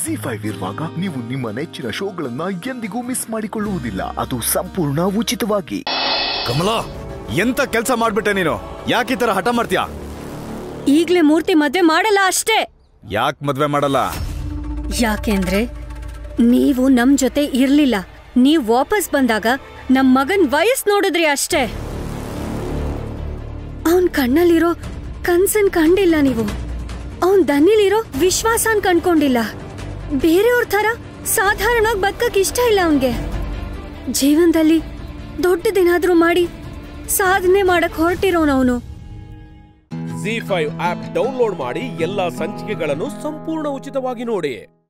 G five ಇರುವಾಗ ನೀವು ನಿಮ್ಮ ನೆಚ್ಚಿನ ಶೋಗಳನ್ನ ಎಂದಿಗೂ ಮಿಸ್ ಮಾಡಿಕೊಳ್ಳುವುದಿಲ್ಲ ಅದು ಸಂಪೂರ್ಣ ಉಚಿತವಾಗಿ ಕಮಲಾ ಎಂತ ಕೆಲಸ ಮಾಡ್ಬಿಟ್ಟೆ ನೀನು ಯಾಕೆ ಈ ತರ ಹಠ ಮಾಡ್ತೀಯಾ ಈಗ್ಲೇ ಮೂರ್ತಿ ಮದ್ವೆ ಮಾಡಲ್ಲ ಅಷ್ಟೇ ಯಾಕೆ ಮದ್ವೆ ಮಾಡಲ್ಲ ಯಾಕೆಂದ್ರೆ ನೀವು ನಮ್ ಜೊತೆ ಇರ್ಲಿಲ್ಲ ನೀವ್ ವಾಪಸ್ ಬಂದಾಗ ನಮ್ ಮಗನ್ ವಯಸ್ ನೋಡಿದ್ರಿ ಅಷ್ಟೇ ಅವನ್ ಕಣ್ಣಲ್ಲಿರೋ ಕನ್ಸನ್ ಕಂಡಿಲ್ಲ ನೀವು ಅವನ್ ದನಿಲಿರೋ ವಿಶ್ವಾಸನ್ ಕಂಡ್ಕೊಂಡಿಲ್ಲ ಬೇರೆಯವ್ರ ಥರ ಸಾಧಾರಣವಾಗಿ ಬದುಕಕ್ ಇಷ್ಟ ಇಲ್ಲ ಅವನ್ಗೆ ಜೀವನದಲ್ಲಿ ದೊಡ್ಡದೇನಾದ್ರೂ ಮಾಡಿ ಸಾಧನೆ ಮಾಡಕ್ ಹೊರಟಿರೋನವನು ಜಿ ಫೈವ್ ಆಪ್ ಡೌನ್ಲೋಡ್ ಮಾಡಿ ಎಲ್ಲಾ ಸಂಚಿಕೆಗಳನ್ನು ಸಂಪೂರ್ಣ ಉಚಿತವಾಗಿ ನೋಡಿ